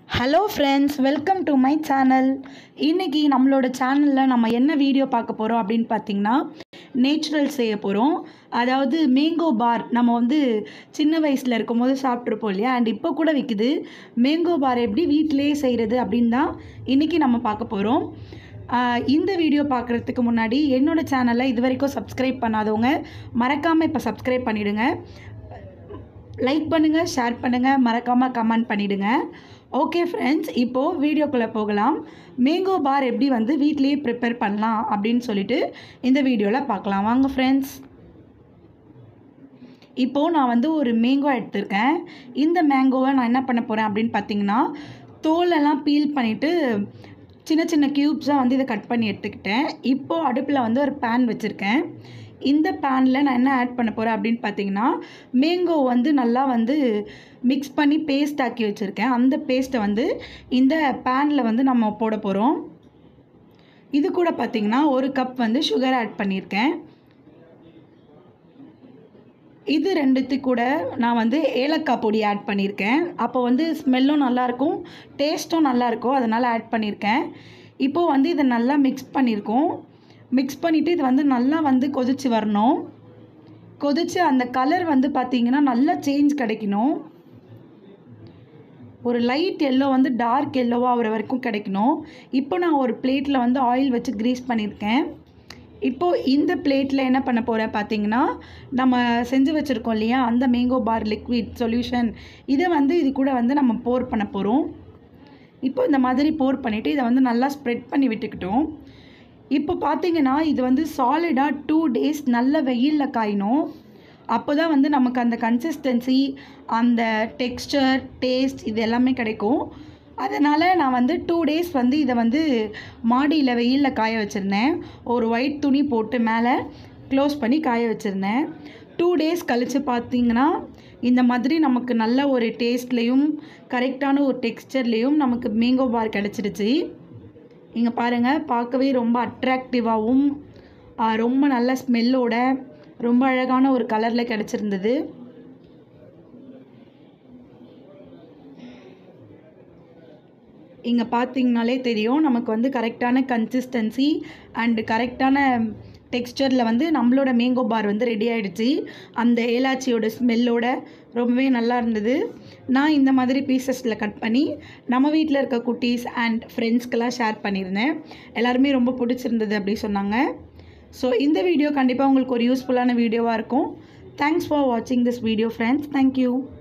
hello friends welcome to my channel இன்றைக்கி நம்மளோட சேனலில் நம்ம என்ன வீடியோ பார்க்க போகிறோம் அப்படின்னு பார்த்தீங்கன்னா நேச்சுரல் செய்ய போகிறோம் அதாவது மேங்கோ பார் நம்ம வந்து சின்ன வயசில் இருக்கும்போது சாப்பிட்ருப்போம் இல்லையா அண்ட் இப்போ கூட விற்குது மேங்கோ பார் எப்படி வீட்டிலேயே செய்கிறது அப்படின்னு தான் இன்றைக்கி நம்ம பார்க்க போகிறோம் ஆஹ் இந்த வீடியோ பார்க்குறதுக்கு முன்னாடி என்னோட சேனலை இது வரைக்கும் சப்ஸ்கிரைப் பண்ணாதவங்க மறக்காமல் இப்போ சப்ஸ்கிரைப் பண்ணிவிடுங்க லைக் பண்ணுங்கள் ஷேர் பண்ணுங்கள் மறக்காமல் கமெண்ட் பண்ணிவிடுங்க ஓகே ஃப்ரெண்ட்ஸ் இப்போது வீடியோக்குள்ளே போகலாம் மேங்கோ பார் எப்படி வந்து வீட்லேயே ப்ரிப்பேர் பண்ணலாம் அப்படின்னு சொல்லிட்டு இந்த வீடியோவில் பார்க்கலாம் வாங்க ஃப்ரெண்ட்ஸ் இப்போது நான் வந்து ஒரு மேங்கோ எடுத்திருக்கேன் இந்த மேங்கோவை நான் என்ன பண்ண போகிறேன் அப்படின்னு பார்த்தீங்கன்னா தோலெல்லாம் பீல் பண்ணிவிட்டு சின்ன சின்ன க்யூப்ஸாக வந்து இதை கட் பண்ணி எடுத்துக்கிட்டேன் இப்போது அடுப்பில் வந்து ஒரு பேன் வச்சுருக்கேன் இந்த பேனில் நான் என்ன ஆட் பண்ண போகிறேன் அப்படின்னு பார்த்தீங்கன்னா மேங்கோ வந்து நல்லா வந்து மிக்ஸ் பண்ணி பேஸ்ட் ஆக்கி வச்சுருக்கேன் அந்த பேஸ்ட்டை வந்து இந்த பேனில் வந்து நம்ம போட போகிறோம் இது கூட பார்த்திங்கன்னா ஒரு கப் வந்து சுகர் ஆட் பண்ணியிருக்கேன் இது ரெண்டுத்துக்கு கூட நான் வந்து ஏலக்காய் பொடி ஆட் பண்ணியிருக்கேன் அப்போ வந்து ஸ்மெல்லும் நல்லாயிருக்கும் டேஸ்ட்டும் நல்லாயிருக்கும் அதனால் ஆட் பண்ணியிருக்கேன் இப்போது வந்து இதை நல்லா மிக்ஸ் பண்ணியிருக்கோம் மிக்ஸ் பண்ணிவிட்டு இது வந்து நல்லா வந்து கொதிச்சு வரணும் கொதிச்சு அந்த கலர் வந்து பார்த்திங்கன்னா நல்லா சேஞ்ச் கிடைக்கணும் ஒரு லைட் எல்லோ வந்து டார்க் எல்லோவாக ஆகிற வரைக்கும் கிடைக்கணும் இப்போ நான் ஒரு பிளேட்டில் வந்து ஆயில் வச்சு க்ரீஸ் பண்ணியிருக்கேன் இப்போது இந்த பிளேட்டில் என்ன பண்ண போகிறேன் பார்த்தீங்கன்னா நம்ம செஞ்சு வச்சுருக்கோம் இல்லையா அந்த மேங்கோ பார் லிக்விட் சொல்யூஷன் இதை வந்து இது கூட வந்து நம்ம போர் பண்ண போகிறோம் இப்போ இந்த மாதிரி போர் பண்ணிவிட்டு இதை வந்து நல்லா ஸ்ப்ரெட் பண்ணி விட்டுக்கிட்டோம் இப்போ பார்த்தீங்கன்னா இது வந்து சாலிடாக டூ டேஸ் நல்ல வெயிலில் காயணும் அப்போ தான் வந்து நமக்கு அந்த கன்சிஸ்டன்சி அந்த டெக்ஸ்டர் டேஸ்ட் இது எல்லாமே கிடைக்கும் அதனால் நான் வந்து டூ டேஸ் வந்து இதை வந்து மாடியில் வெயிலில் காய வச்சுருந்தேன் ஒரு ஒயிட் துணி போட்டு மேலே க்ளோஸ் பண்ணி காய வச்சுருந்தேன் டூ டேஸ் கழித்து பார்த்தீங்கன்னா இந்த மாதிரி நமக்கு நல்ல ஒரு டேஸ்ட்லேயும் கரெக்டான ஒரு டெக்ஸ்டர்லேயும் நமக்கு மேங்கோ பார் கிடச்சிடுச்சு இங்கே பாருங்கள் பார்க்கவே ரொம்ப அட்ராக்டிவாகவும் ரொம்ப நல்ல ஸ்மெல்லோட ரொம்ப அழகான ஒரு கலரில் கிடச்சிருந்தது இங்கே பார்த்தீங்கனாலே தெரியும் நமக்கு வந்து கரெக்டான கன்சிஸ்டன்சி அண்டு கரெக்டான டெக்ஸ்டரில் வந்து நம்மளோட மேங்கோ பார் வந்து ரெடி ஆகிடுச்சு அந்த ஏலாச்சியோட ஸ்மெல்லோட ரொம்பவே நல்லா இருந்தது நான் இந்த மாதிரி பீசஸில் கட் பண்ணி நம்ம வீட்டில் இருக்க குட்டீஸ் அண்ட் ஃப்ரெண்ட்ஸ்க்கெல்லாம் ஷேர் பண்ணியிருந்தேன் எல்லாருமே ரொம்ப பிடிச்சிருந்தது அப்படி சொன்னாங்க ஸோ இந்த வீடியோ கண்டிப்பாக உங்களுக்கு ஒரு யூஸ்ஃபுல்லான வீடியோவாக இருக்கும் தேங்க்ஸ் ஃபார் வாட்சிங் திஸ் வீடியோ ஃப்ரெண்ட்ஸ் தேங்க்யூ